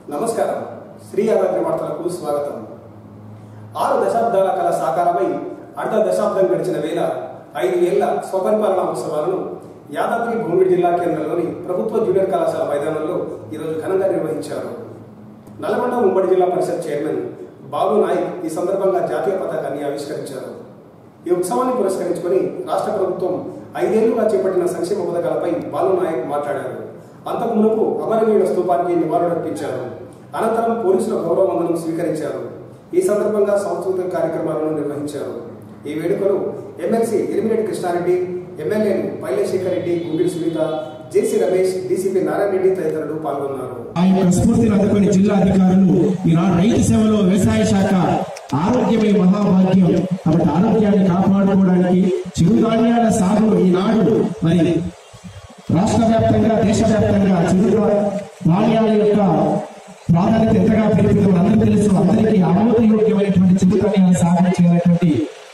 నమస్కారం శ్రీ యాదాద్రి వార్తలకు స్వాగతం ఆరు దశాబ్దాల కల సాకారమై అర్ధ దశాబ్దం గడిచిన వేళ ఐదు ఏళ్ల స్వపరిపాలన ఉత్సవాలను యాదాద్రి భువనగిరి జిల్లా కేంద్రంలోని ప్రభుత్వ జూనియర్ కళాశాల మైదానంలో ఈరోజు ఘనంగా నిర్వహించారు నల్గొండ ఉమ్మడి జిల్లా పరిషత్ చైర్మన్ బాబు నాయక్ ఈ సందర్భంగా జాతీయ పతాకాన్ని ఆవిష్కరించారు ఈ ఉత్సవాన్ని పురస్కరించుకొని రాష్ట్ర ప్రభుత్వం ఐదేళ్లుగా చేపట్టిన సంక్షేమ పథకాలపై బాలు నాయక్ మాట్లాడారు అంతకు మునుపు అమరవీరుల స్తూపానికి నివాళులర్పించారు అనంతరం పోలీసుల గౌరవ వందనం స్వీకరించారు ఈ సందర్భంగా సాంస్కృతిక కార్యక్రమాలను నిర్వహించారు ఈ వేడుకలు ఎమ్మెల్సీ ఎలిమినేటి కృష్ణారెడ్డి ఎమ్మెల్యేలు పైలశేఖర్ రెడ్డి గుంగిడి సునీత జేసీ రమేష్ డీసీపీ నారాయణ రెడ్డి తదితరులు పాల్గొన్నారు ఆ యొక్క స్ఫూర్తిని అందుకుని జిల్లా అధికారులు ఈనాడు రైతు సేవలో వ్యవసాయ శాఖ ఆరోగ్యమే మహాభాగ్యం కాబట్టి ఆరోగ్యాన్ని కాపాడుకోవడానికి చిరుధాన్యాల సాగు ఈనాడు మరి రాష్ట్ర వ్యాప్తంగా దేశవ్యాప్తంగా చిరు ధాన్యాల యొక్క ప్రాధాన్యత ఎంతగా పెరుగుతుందో అందరికీ తెలుసు అందరికీ ఆమోదయోగ్యమైనటువంటి చిరుధాన్యాల సాగు చేయాలనేటువంటి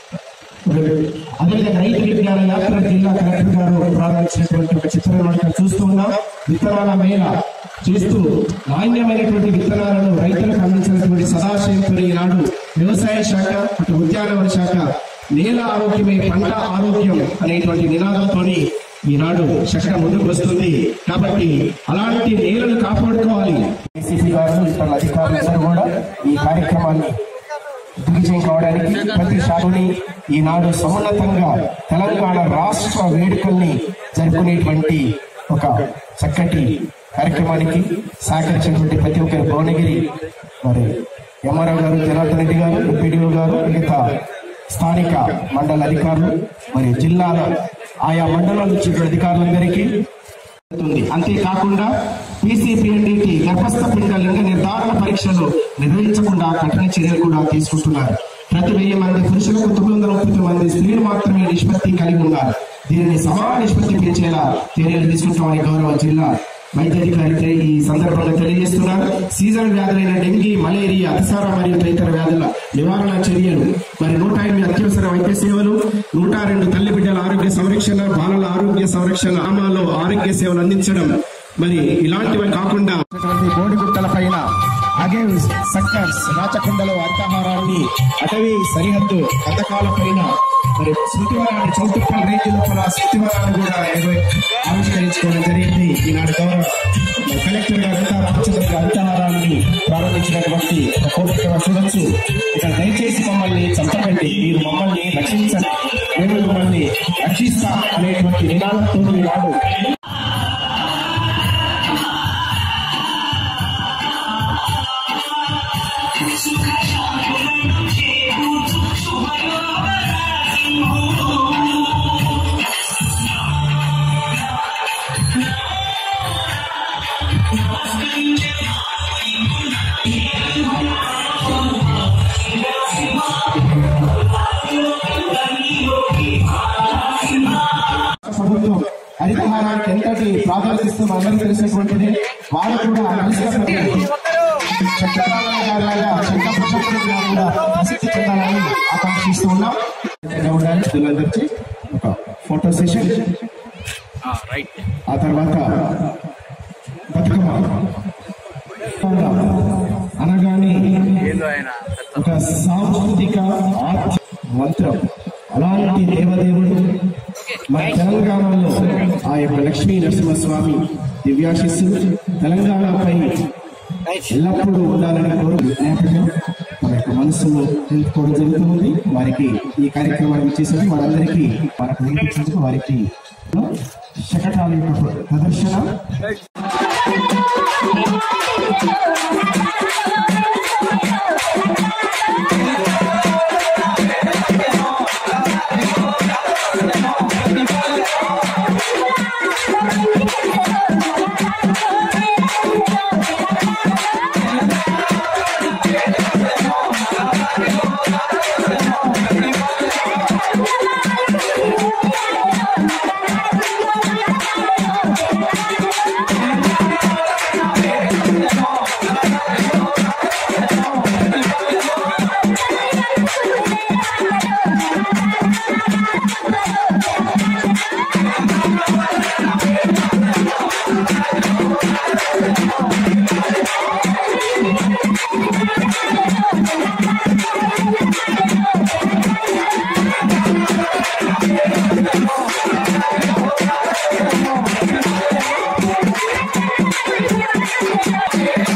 అదేవిధంగా రైతు విజ్ఞాన యాత్ర జిల్లా కలెక్టర్ గారు ప్రారంభించినటువంటి ఒక చిత్రం మనం ఇక్కడ చూస్తూ ఉన్నాం విత్తనాల మేళ చేస్తూ నాణ్యమైనటువంటి విత్తనాలను రైతులకు అందించినటువంటి సదాశయంతో ఈనాడు వ్యవసాయ శాఖ అటు ఉద్యానవన శాఖ నేల ఆరోగ్యమే పంట ఆరోగ్యం అనేటువంటి నినాదంతో ఈనాడు చక్కగా ముందుకు వస్తుంది కాబట్టి అలాంటి నేలను కాపాడుకోవాలి ఏసీపీ గారు ఇతర అధికారులందరూ కూడా ఈ కార్యక్రమాన్ని దిగ్విజయం కావడానికి ప్రతి శాఖని ఈనాడు సమున్నతంగా తెలంగాణ రాష్ట్ర వేడుకల్ని జరుపుకునేటువంటి ఒక చక్కటి కార్యక్రమానికి సహకరించినటువంటి ప్రతి ఒక్కరి భువనగిరి మరి ఎంఆర్ఓ గారు జనార్దన్ రెడ్డి గారు ఎంపీడీఓ గారు మిగతా స్థానిక మండల అధికారులు మరి జిల్లాల ఆయా మండలాల నుంచి అధికారులందరికీ జరుగుతుంది. అంతేకాకుండా పీసీపీఎన్డీటీ గర్భస్థ పిండ లింగ నిర్ధారణ పరీక్షలు నిర్వహించకుండా కఠిన చర్యలు కూడా తీసుకుంటున్నారు ప్రతి వెయ్యి మంది పురుషులకు తొమ్మిది వందల ముప్పై తొమ్మిది మంది స్త్రీలు మాత్రమే నిష్పత్తి కలిగి ఉన్నారు దీనిని సమాన నిష్పత్తి పెంచేలా చర్యలు తీసుకుంటామని గౌరవ జిల్లా వైద్యాధికారి తె- ఈ సందర్భంగా తెలియజేస్తున్నారు సీజన్ వ్యాధులైన డెంగీ మలేరియా అతిసార మరియు తదితర వ్యాధుల నివారణ చర్యలు మరి నూట ఎనిమిది అత్యవసర వైద్య సేవలు నూట రెండు తల్లి బిడ్డల ఆరోగ్య సంరక్షణ బాలల ఆరోగ్య సంరక్షణ గ్రామాల్లో ఆరోగ్య సేవలు అందించడం మరి ఇలాంటివి కాకుండా బోడి గుట్టల పైన అగేవ్ సక్కర్స్ రాచకొండలో అర్థహారాన్ని అటవీ సరిహద్దు పథకాల పైన మరి శృతివరాన్ని చౌటుప్పల్ రేంజ్ లోపల శృతివరాన్ని కూడా ఏదో ఆవిష్కరించుకోవడం జరిగింది ఈనాడు గౌరవ కలెక్టర్ గారు అంతా రామచంద్ర అర్థహారాన్ని ప్రారంభించినటువంటి ఒక ఫోటో ఇక్కడ చూడొచ్చు ఇక్కడ దయచేసి మమ్మల్ని చంపకండి మీరు మమ్మల్ని రక్షించండి మేము మిమ్మల్ని రక్షిస్తా అనేటువంటి నినాదంతో ఈనాడు ప్రభుత్వం హరితహారానికి ఎంతటి ప్రాధాన్యత ఇస్తుందో అందరికీ తెలిసినటువంటిది వారు కూడా కలిసినటువంటి చక్రరామయ్య గారి లాగా చక్ర ప్రశాంత్ గారు కూడా ప్రసిద్ధి చెందాలని ఆకాంక్షిస్తూ ఉన్నాం ఇక్కడ ఉండాలి పిల్లలందరికీ ఒక ఫోటో సెషన్ ఆ తర్వాత బతుకమ్మ అనగానే ఒక సాంస్కృతిక ఆర్ట్ మంత్రం అలాంటి దేవదేవుడు మన తెలంగాణలో ఆ యొక్క లక్ష్మీ నరసింహస్వామి దివ్యాశిస్సులు తెలంగాణపై ఎల్లప్పుడూ ఉండాలని కోరు జ్ఞాపకం మన యొక్క మనసులో తెలుసుకోవడం జరుగుతుంది వారికి ఈ కార్యక్రమాన్ని చేసేది వారందరికీ మనకు వినిపించేందుకు వారికి శకటాల యొక్క ప్రదర్శన Thank you.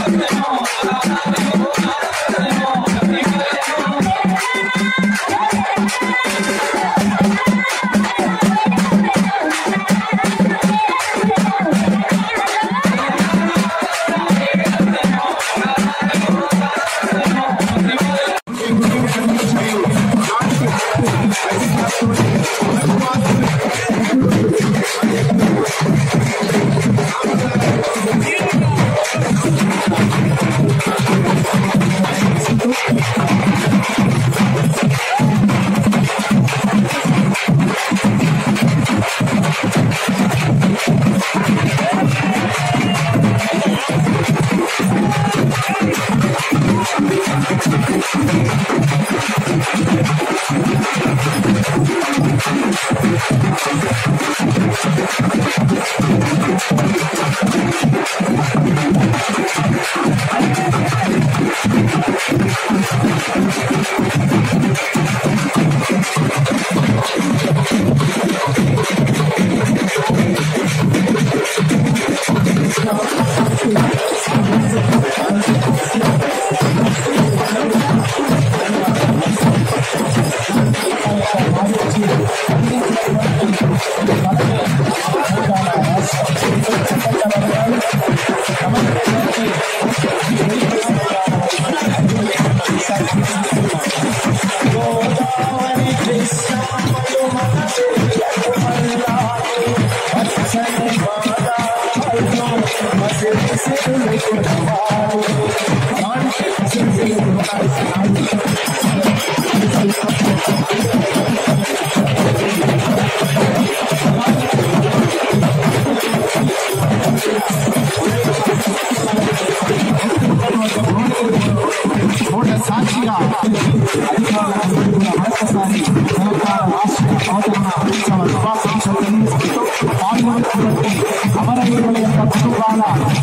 ఓట్ల సాక్షిగా అధికారులందరూ కూడా మరొకసారి తెలంగాణ రాష్ట్ర అవతరణ ఉత్సవ శుభాకాంక్షలు తెలియజేస్తూ పాల్గొన్నటువంటి అమరవీరుల యొక్క కుటుంబాల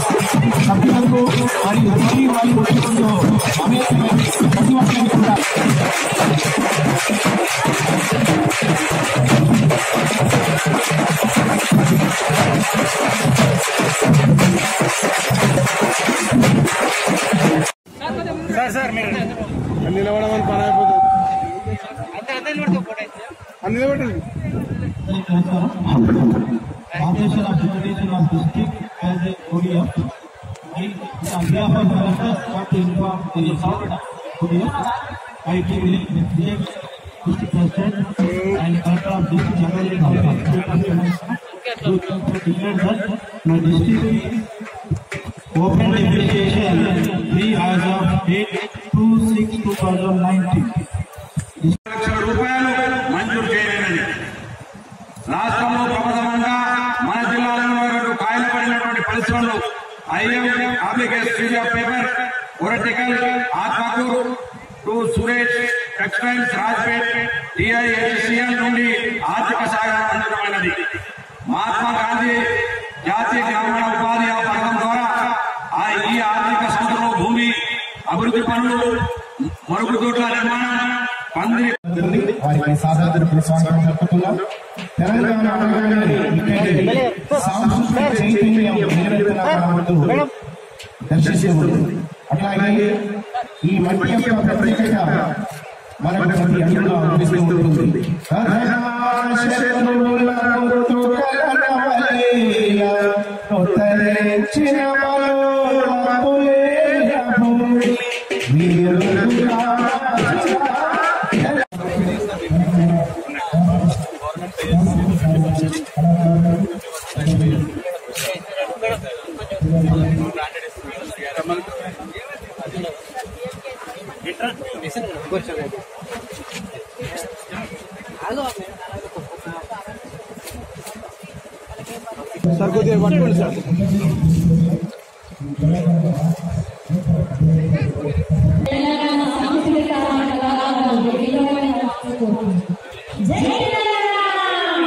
సభ్యులకు మరియు తొలి మరియు కుటుంబంలో అమేకమైన ప్రతి ఒక్కరికి కూడా అన్ని నిలబడమని పని అయిపోతుంది అన్ని నిలబడండి Foundation of Education of District as a ODF. I, on behalf of the members, want to inform the sound ODF. I give the district president and collector of district Jangali to declare that my district open application free as of 8 to 6 2019. లక్షల రూపాయలు మంజూరు చేయలేదని రాష్ట్రంలో ప్రప్రథమంగా మన జిల్లాలో ఉన్నటువంటి కాయలు పడినటువంటి పరిశ్రమలు ఐఎం అప్లికేషన్ స్టూడియో పేపర్ ఒరటికల్ Atmakur to Suresh textiles Rajpet TIHCL నుండి ఆర్థిక సహాయం అందడమైనది మహాత్మా గాంధీ జాతీయ గ్రామీణ ఉపాధి పథకం ద్వారా ఆ ఈ ఆర్థిక సంస్థలో భూమి అభివృద్ధి పనులు మరుగుదొడ్ల నిర్మాణం పందిరి వారికి సాధారణ స్వాగతం జరుపుతున్నాం తెలంగాణ అనగానే ఇక్కడి సాంస్కృతిక చైతన్యం నిరంతరం మనకు దర్శిస్తూ ఉంటుంది అట్లాగే ఈ మట్టి యొక్క ప్రత్యేకత మనకు ప్రతి అడుగులో అనిపిస్తూ ఉంటుంది కథనాశనులకు కలనవలేయ, ఉత్తరించిన మనోరపులేయ భూమి, వీరులుగా సార్ కొద్దిగా పట్టుకోండి సార్ తెలంగాణ సాంస్కృతిక కళాకారులకు విలువైన వారసత్వం. జై తెలంగాణ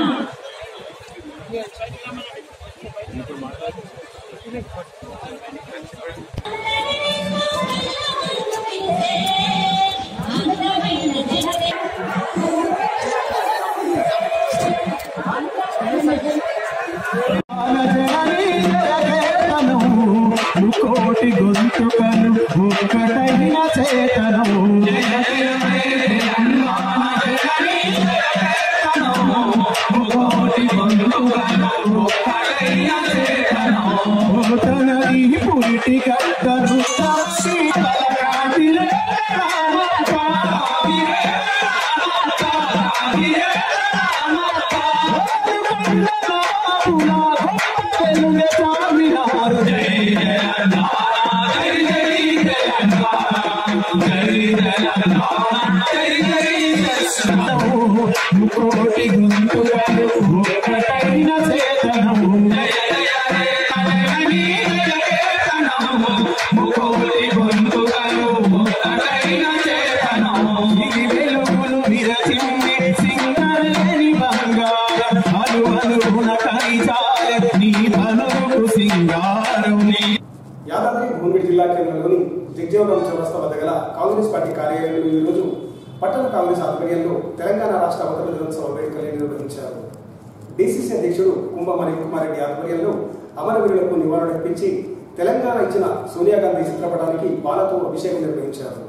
కోటి గొంతు గొంతుకలు ఒక్కటైన చేతనం తనది పురిటి గద్దరు కోటి గొంతుకలు ఒక్కటైన చేతనము కోటి గొంతుకలు ఒక్కటైన చేతనము ఈ వెలుగులు విరచిమ్మే సింగరేణి బంగారం అలు అలుగున కరిచాల నీ ధనుకు సింగారం నీ యాదాద్రి భువనగిరి జిల్లా కేంద్రంలోని జగ్జీవనం చౌరస్తా వద్ద గల కాంగ్రెస్ పార్టీ కార్యాలయంలో ఈ రోజు పట్టణ కాంగ్రెస్ ఆధ్వర్యంలో తెలంగాణ రాష్ట్ర అవతరణ దినోత్సవ వేడుకలు నిర్వహించారు డిసిసి అధ్యక్షుడు కుంభం అనిల్ కుమార్ రెడ్డి ఆధ్వర్యంలో అమరవీరులకు నివాళులర్పించి తెలంగాణ ఇచ్చిన సోనియా గాంధీ చిత్రపటానికి పాలతో అభిషేకం నిర్వహించారు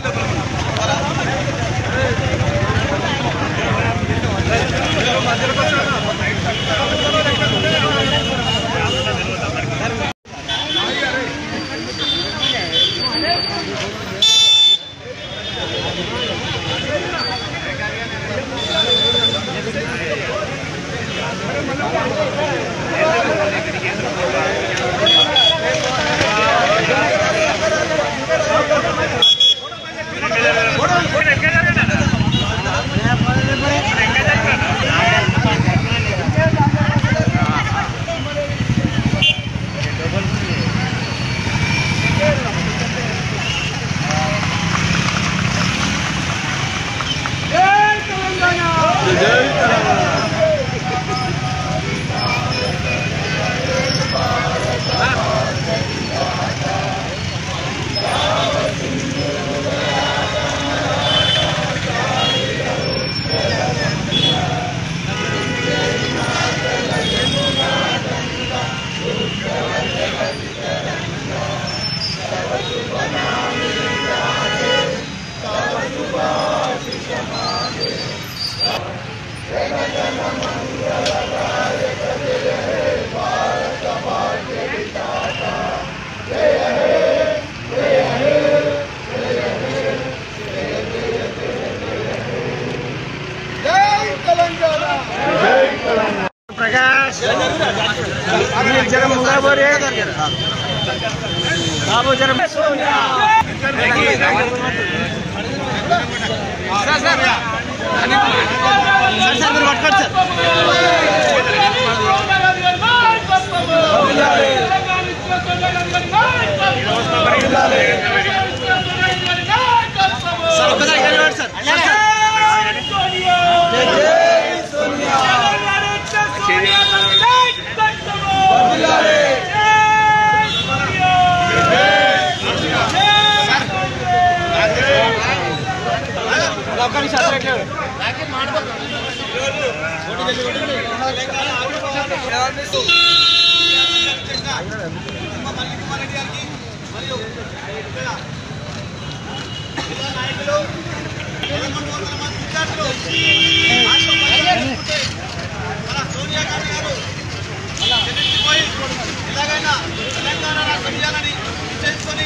ఎలాగైనా తెలంగాణ రాష్ట్రం ఇవ్వాలని నిశ్చయించుకొని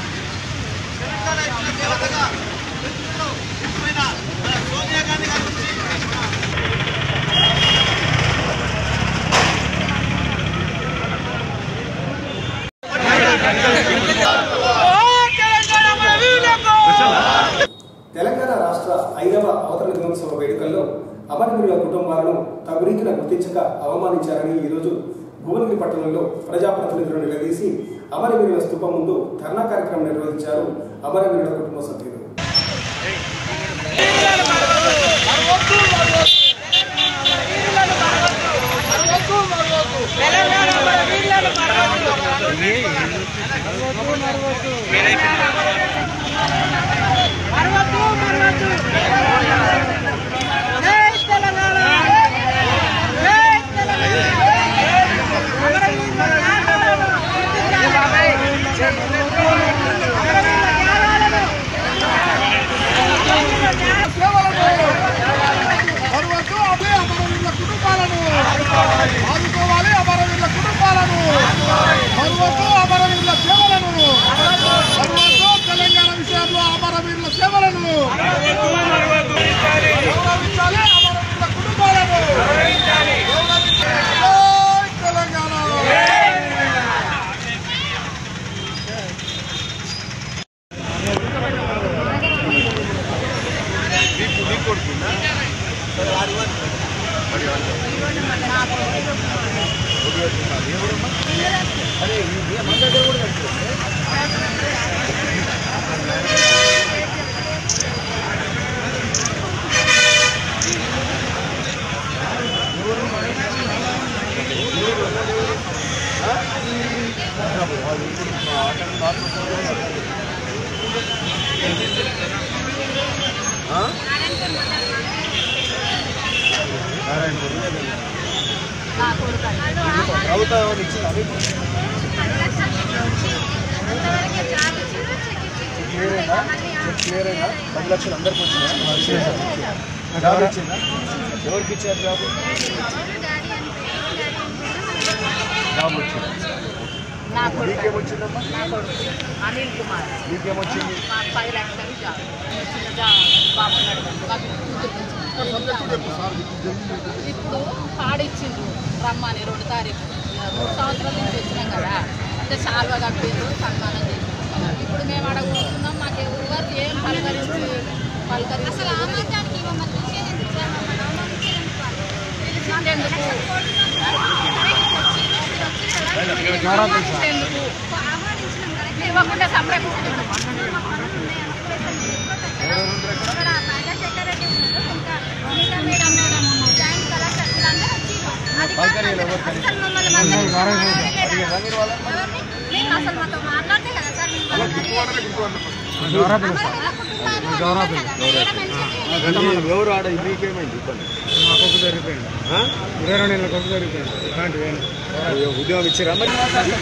తెలంగాణ ఇచ్చిన దేవతగా చరిత్రలో ముఖ్యమైన మన సోనియా గాంధీ గారి గురించి మన తెలంగాణ రాష్ట్ర ఐదవ అవతరణ దినోత్సవ వేడుకల్లో అమరవీరుల కుటుంబాలను తగు రీతిన గుర్తించక అవమానించారని ఈరోజు భువనగిరి పట్టణంలో ప్రజాప్రతినిధులను నిలదీసి అమరవీరుల స్థూపం ముందు ధర్నా కార్యక్రమం నిర్వహించారు అమరవీరుల కుటుంబ సభ్యులు తెలంగాణ పది లక్షలు అందరికి వచ్చినాయి జాబ్ ఇచ్చిందా ఎవరికి ఇచ్చారు జాబ్ జాబ్ వచ్చింది నీకేమొచ్చిందమ్మా అనిల్ కుమార్ నీకేమొచ్చింది మా పది లక్షలు జాబ్ చిన్న జాబ్ బాబు ఉన్నాడు కదా, బాబు కూతురు ఇప్పుడు పాడిచ్చిండ్రు రమ్మని రెండు తారీఖు మూడు సంవత్సరాల నుంచి వచ్చినాం కదా అంటే శాల్వ కప్పిండ్రు సన్మానం చేసిండ్రు ఇప్పుడు మేము అక్కడ కూర్చున్నాం మాకు ఎవరు ఏం పలకరించి పలకరించి అసలు ఎందుకు ఇవ్వకుండా సపరేట్ అసలు మాతో మాట్లాడితే కదా సార్ ఎవరు ఆడ మీకేమైంది ఇబ్బంది మా కొడుకు జరిగిపోయింది ఇరవై రెండు నెలల కొడుకు జరిగిపోయింది ఇలాంటివి ఉద్యోగం ఇచ్చారా మరి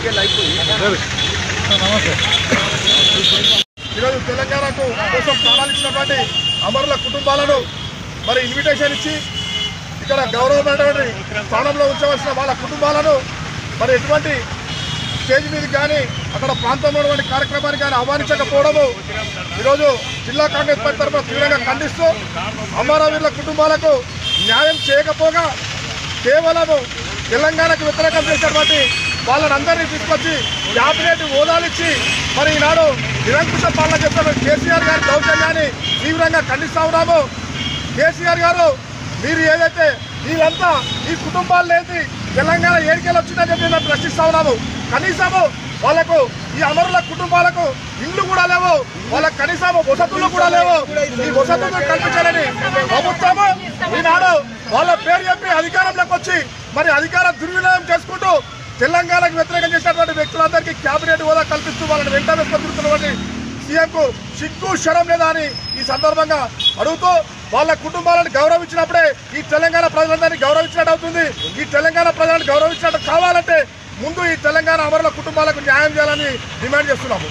ఈరోజు తెలంగాణకు కోసం ప్రాణాలు ఇచ్చినటువంటి అమరుల కుటుంబాలను మరి ఇన్విటేషన్ ఇచ్చి ఇక్కడ గౌరవమైనటువంటి స్థానంలో ఉంచవలసిన వాళ్ళ కుటుంబాలను మరి ఎటువంటి స్టేజ్ మీద కానీ అక్కడ ప్రాంతంలో ఉన్నటువంటి కార్యక్రమాన్ని కానీ ఆహ్వానించకపోవడము ఈరోజు జిల్లా కాంగ్రెస్ పార్టీ తరఫున తీవ్రంగా ఖండిస్తూ అమరవీరుల కుటుంబాలకు న్యాయం చేయకపోగా కేవలము తెలంగాణకు వ్యతిరేకం చేసినటువంటి వాళ్ళని అందరినీ తీసుకొచ్చి క్యాబినెట్ హోదాలిచ్చి మరి ఈనాడు నిరంకుశ పాలన చేస్తున్న కేసీఆర్ గారి దౌర్జన్యాన్ని తీవ్రంగా ఖండిస్తా ఉన్నాము కేసీఆర్ గారు మీరు ఏదైతే మీరంతా ఈ కుటుంబాలు లేని తెలంగాణ ఏరికలు వచ్చిందని చెప్పి మేము ప్రశ్నిస్తా ఉన్నాము కనీసము వాళ్ళకు ఈ అమరుల కుటుంబాలకు ఇండ్లు కూడా లేవు వాళ్ళకి కనీసం వసతులు కూడా లేవు ఈ వసతులు కల్పించాలని ప్రభుత్వము ఈనాడు వాళ్ళ పేరు చెప్పి అధికారంలోకి వచ్చి మరి అధికారం దుర్వినియోగం చేసుకుంటూ తెలంగాణకు వ్యతిరేకం చేసినటువంటి వ్యక్తులందరికీ కేబినెట్ హోదా కల్పిస్తూ వాళ్ళని వెంట వేసుకొని సీఎంకు సిగ్గు శరం లేదా అని ఈ సందర్భంగా అడుగుతూ వాళ్ళ కుటుంబాలను గౌరవించినప్పుడే ఈ తెలంగాణ ప్రజలందరినీ గౌరవించినట్టు అవుతుంది ఈ తెలంగాణ ప్రజలను గౌరవించినట్టు కావాలంటే ముందు ఈ తెలంగాణ అమరుల కుటుంబాలకు న్యాయం చేయాలని డిమాండ్ చేస్తున్నాము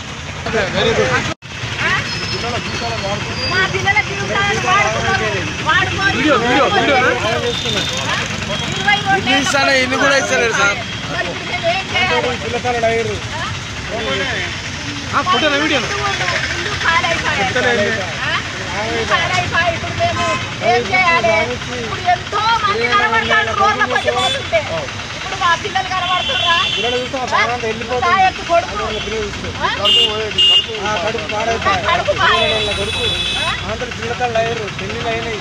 మా పిల్లల జీవితాలను వాడుకున్నారు వాడుకొని ఇరవై ఓట్లు ఇల్లు కూడా ఇస్తలేరు సార్ మరి ఇప్పుడు మేము ఏం చేయాలి పిల్లకాయలు అయ్యారు ఫోటోలో వీడియో ఇల్లు ఖాళైపోయాయి ఆ? ఇల్లు ఖాళైపోయి ఇప్పుడు మేము ఏం చేయాలి ఇప్పుడు ఎంతో మంది కనబడతారు రోడ్ల పట్టి పోతుంటే ఇప్పుడు మా పిల్లలు కనబడుతుర్రా తాయెత్తు కొడుకు ఆ? కడుపు పాడైపోయి కడుపు పాయే. అందరు పిల్లకాయలు అయ్యారు పెళ్లిళ్ళు అయినాయి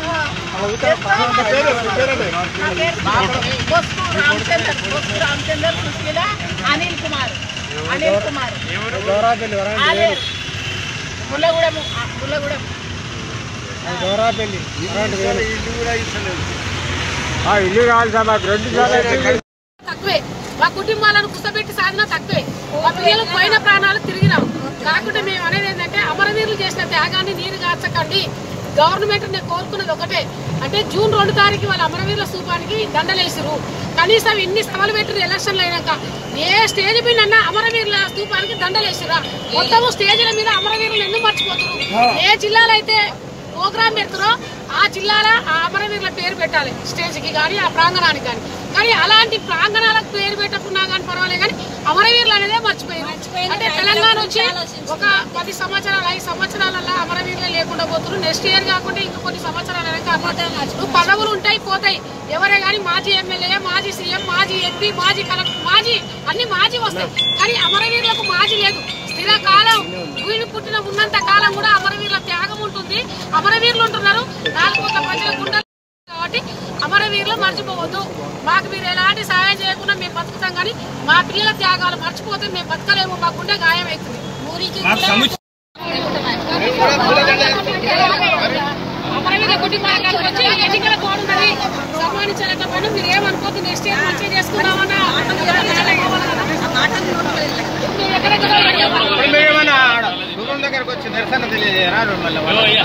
నా పేరు బొస్కు రామచందర్ బొస్కు రామచందర్ సుశీల అనిల్ కుమార్ అనిల్ కుమార్ గౌరాపల్లి వరంగల్ అదే ముల్లగూడెం ముల్లగూడెం గౌరాపల్లి ఇల్లు కూడా ఇస్తలేదు ఇల్లు కావాలి సార్ మాకు రెండు సార్లు తక్కువే మా కుటుంబాలను కుసబెట్టి సాధిన తక్కువే మా పిల్లలకు పోయిన ప్రాణాలు తిరిగినాం కాకుండా మేము అనేది ఏంటంటే అమరవీరులు చేసిన త్యాగాన్ని నీరు గార్చకండి గవర్నమెంట్ నేను కోరుకున్నది ఒకటే అంటే జూన్ రెండు తారీఖు వాళ్ళ అమరవీరుల స్థూపానికి దండలేసిరు కనీసం ఇన్ని సభలు పెట్టిరు ఎలక్షన్లు అయినాక ఏ స్టేజ్ మీద అన్నా అమరవీరుల స్థూపానికి దండలేసిరా మొత్తము స్టేజ్ల మీద అమరవీరులు ఎందుకు మర్చిపోతున్నారు ఏ జిల్లాలో అయితే ప్రోగ్రామ్ పెడుతురో ఆ జిల్లాలో ఆ అమరవీరుల పేరు పెట్టాలి స్టేజ్కి కానీ ఆ ప్రాంగణానికి కానీ కానీ అలాంటి ప్రాంగణాలకు పేరు పెట్టకున్నా కానీ పర్వాలేదు కానీ అమరవీరులు అనేదే మర్చిపోయింది అంటే తెలంగాణ వచ్చి ఒక పది సంవత్సరాలు ఐదు సంవత్సరాలలో అమరవీరులే లేకుండా పోతున్నారు నెక్స్ట్ ఇయర్ కాకుండా ఇంకా కొన్ని సంవత్సరాలు వెనక పదవులు ఉంటాయి పోతాయి ఎవరే కానీ మాజీ ఎమ్మెల్యే మాజీ సీఎం మాజీ ఎంపీ మాజీ కలెక్టర్ మాజీ అన్ని మాజీ వస్తాయి కానీ అమరవీరులకు మాజీ లేదు స్థిర కాలం వీళ్ళు పుట్టిన ఉన్నంత కాలం కూడా అమరవీరుల త్యాగం ఉంటుంది అమరవీరులు ఉంటున్నారు నాలుగు కోట్ల ప్రజల గుండెలు కాబట్టి అమరవీరులు మర్చిపోవద్దు మాకు మీరు ఎలాంటి సహాయం చేయకుండా మేము బతుకుతాం కానీ మా పిల్లల త్యాగాలు మర్చిపోతే మేము బతకలేము మా గుండె గాయం అవుతుంది ఊరికి అమరవీర కుటుంబాలకు వచ్చి ఎన్నికల కోడ్ ఉన్నది సన్మానించలేకపోయినా మీరు ఏమనుకోవద్దు నెక్స్ట్ ఇయర్ మంచిగా చేసుకున్నామన్నా మీరు ఎక్కడెక్కడ ఏమన్నా గురువు దగ్గరకు వచ్చి నిరసన తెలియజేయరా మళ్ళీ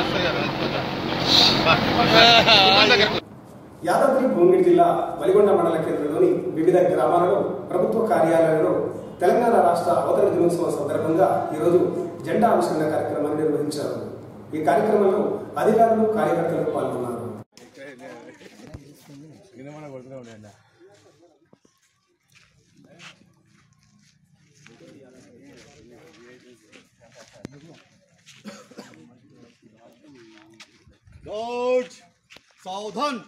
యాదాద్రి భువనగిరి జిల్లా వలిగొండ మండల కేంద్రంలోని వివిధ గ్రామాలలో ప్రభుత్వ కార్యాలయాలలో తెలంగాణ రాష్ట్ర అవతరణ దినోత్సవం సందర్భంగా ఈరోజు జెండా ఆవిష్కరణ కార్యక్రమాన్ని నిర్వహించారు ఈ కార్యక్రమంలో అధికారులు కార్యకర్తలు పాల్గొన్నారు George, सावधान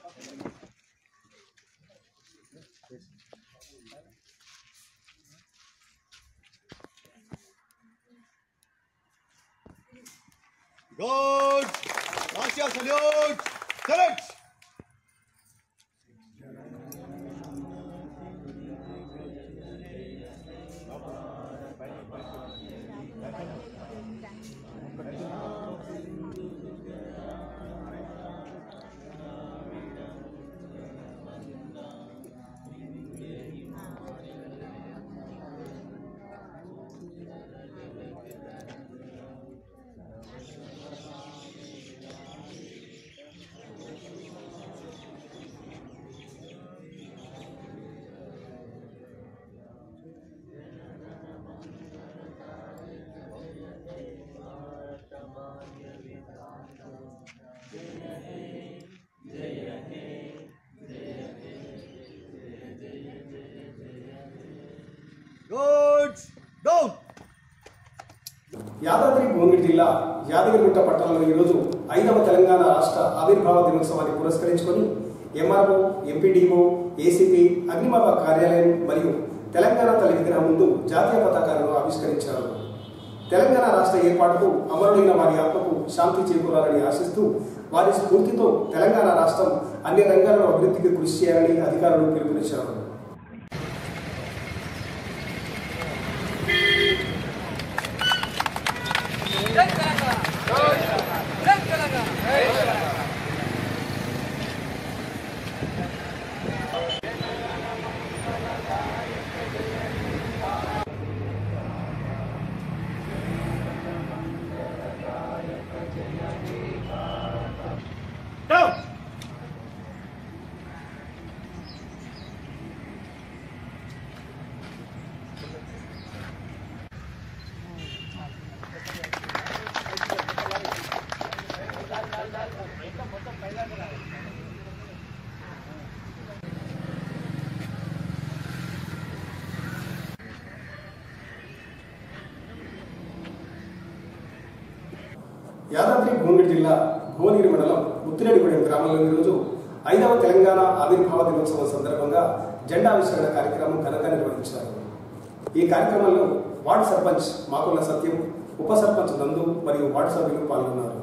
George, Russia salute, correct. Good. Down. Yadadri Bhuvanagiri జిల్లా యాదగిరిగుట్ట పట్టణంలో ఈరోజు ఐదవ తెలంగాణ రాష్ట్ర ఆవిర్భావ దినోత్సవాన్ని పురస్కరించుకొని ఎంఆర్ఓ ఎంపీడీఓ ఏసీపీ అగ్నిమాప కార్యాలయం మరియు తెలంగాణ తల్లి విగ్రహం ముందు జాతీయ పతాకాలను ఆవిష్కరించారు తెలంగాణ రాష్ట్ర ఏర్పాటుకు అమరులైన వారి ఆత్మకు శాంతి చేకూరాలని ఆశిస్తూ వారి స్ఫూర్తితో తెలంగాణ రాష్ట్రం అన్ని రంగాల్లో అభివృద్ధికి కృషి చేయాలని అధికారులు పిలుపునిచ్చారు Down. యాదాద్రి భువనగిరి జిల్లా భువనగిరి మండలం ముత్తిరెడ్డిగూడెం గ్రామంలో ఈరోజు ఐదవ తెలంగాణ ఆవిర్భావ దినోత్సవం సందర్భంగా జెండా ఆవిష్కరణ కార్యక్రమం ఘనంగా నిర్వహించారు ఈ కార్యక్రమంలో వార్డు సర్పంచ్ మాకుల సత్యం ఉప సర్పంచ్ నందు మరియు వార్డు సభ్యులు పాల్గొన్నారు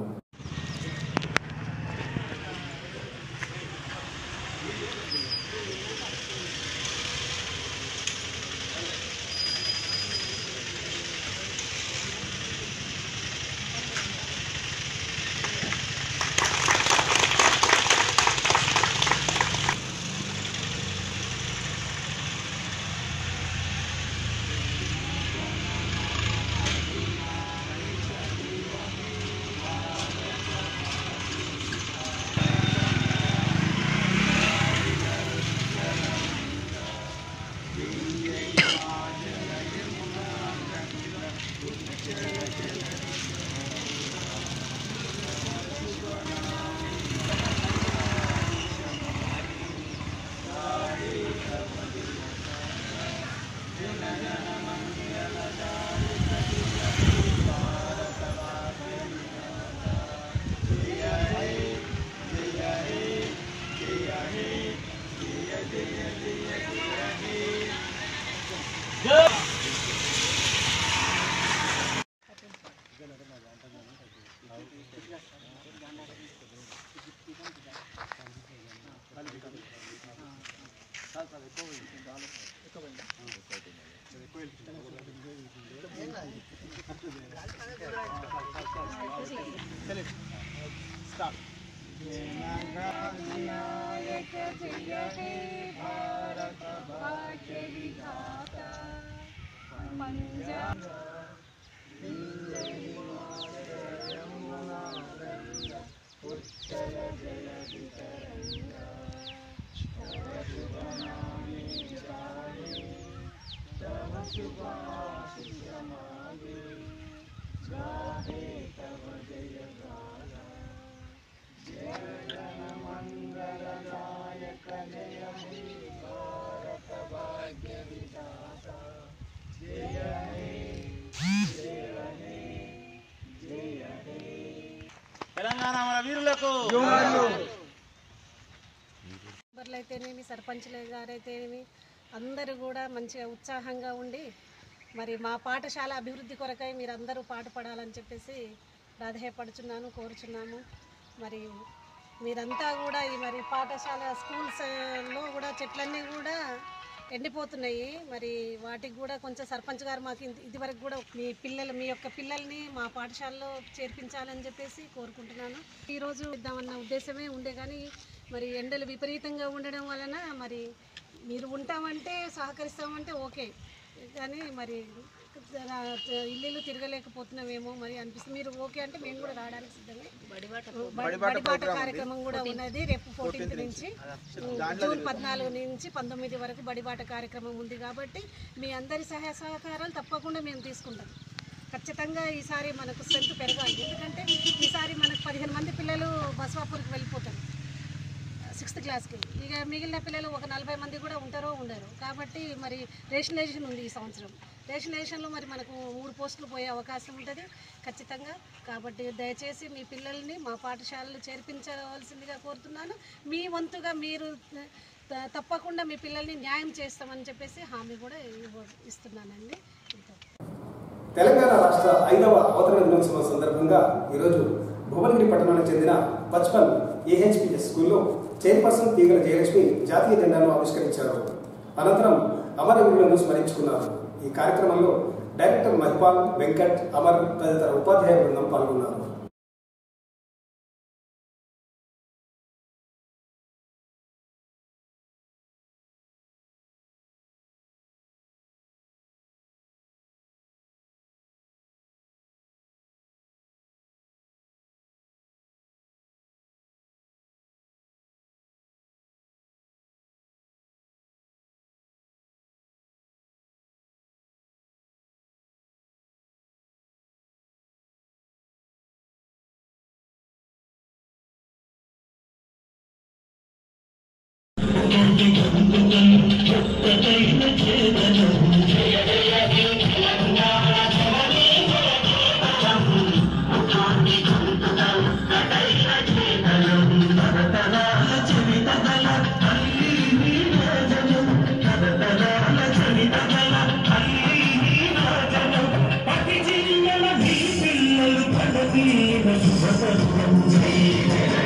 తెలంగాణ మన వీరులకు మెంబర్లు అయితేనేమి సర్పంచ్లు గారైతేనేమి అందరూ కూడా మంచిగా ఉత్సాహంగా ఉండి మరి మా పాఠశాల అభివృద్ధి కొరకై మీరు అందరూ పాటుపడాలని చెప్పేసి ప్రాధేయపడుచున్నాను కోరుచున్నాము మరి మీరంతా కూడా ఈ మరి పాఠశాల స్కూల్స్లో కూడా చెట్లన్నీ కూడా ఎండిపోతున్నాయి మరి వాటికి కూడా కొంచెం సర్పంచ్ గారు మాకు ఇంత- ఇదివరకు కూడా మీ పిల్లలు మీ యొక్క పిల్లల్ని మా పాఠశాలలో చేర్పించాలని చెప్పేసి కోరుకుంటున్నాను ఈరోజు ఇద్దామన్న ఉద్దేశమే ఉండే కానీ మరి ఎండలు విపరీతంగా ఉండడం వలన మరి మీరు ఉంటామంటే సహకరిస్తామంటే ఓకే కానీ మరి ఇల్లు తిరగలేకపోతున్నామేమో మరి అనిపిస్తుంది మీరు ఓకే అంటే మేము కూడా రావడానికి సిద్ధంగా బడి- బడిబాట కార్యక్రమం కూడా ఉన్నది రేపు ఫోర్టీన్త్ నుంచి జూన్ పద్నాలుగు నుంచి పంతొమ్మిది వరకు బడిబాట కార్యక్రమం ఉంది కాబట్టి మీ అందరి సహాయ సహకారాలు తప్పకుండా మేము తీసుకుంటాం ఖచ్చితంగా ఈసారి మనకు స్ట్రెంత్ పెరగాలి ఎందుకంటే ఈసారి మనకు పదిహేను మంది పిల్లలు బస్వాపూర్కి వెళ్ళిపోతారు సిక్స్త్ క్లాస్కి ఇక మిగిలిన పిల్లలు ఒక నలభై మంది కూడా ఉంటారో ఉండరు కాబట్టి మరి రేషనలైజేషన్ ఉంది ఈ సంవత్సరం రేషనలైజేషన్లో మరి మనకు మూడు పోస్టులు పోయే అవకాశం ఉంటుంది ఖచ్చితంగా కాబట్టి దయచేసి మీ పిల్లల్ని మా పాఠశాలలో చేర్పించవలసిందిగా కోరుతున్నాను మీ వంతుగా మీరు త- తప్పకుండా మీ పిల్లల్ని న్యాయం చేస్తామని చెప్పేసి హామీ కూడా ఇవ్వ- ఇస్తున్నానండి ఇంతే. తెలంగాణ రాష్ట్ర ఐదవ అవతరణ దినోత్సవం సందర్భంగా ఈరోజు భువనగిరి పట్టణానికి చెందిన బచ్పన్ ఏహెచ్పిఎస్ స్కూల్లో చైర్పర్సన్ తీగల జయలక్ష్మి జాతీయ జెండాను ఆవిష్కరించారు అనంతరం అమరవీరులను స్మరించుకున్నారు ఈ కార్యక్రమంలో డైరెక్టర్ మహిపాల్ వెంకట్ అమర్ తదితర ఉపాధ్యాయ బృందం పాల్గొన్నారు పిల్లలు పడతీర శుభ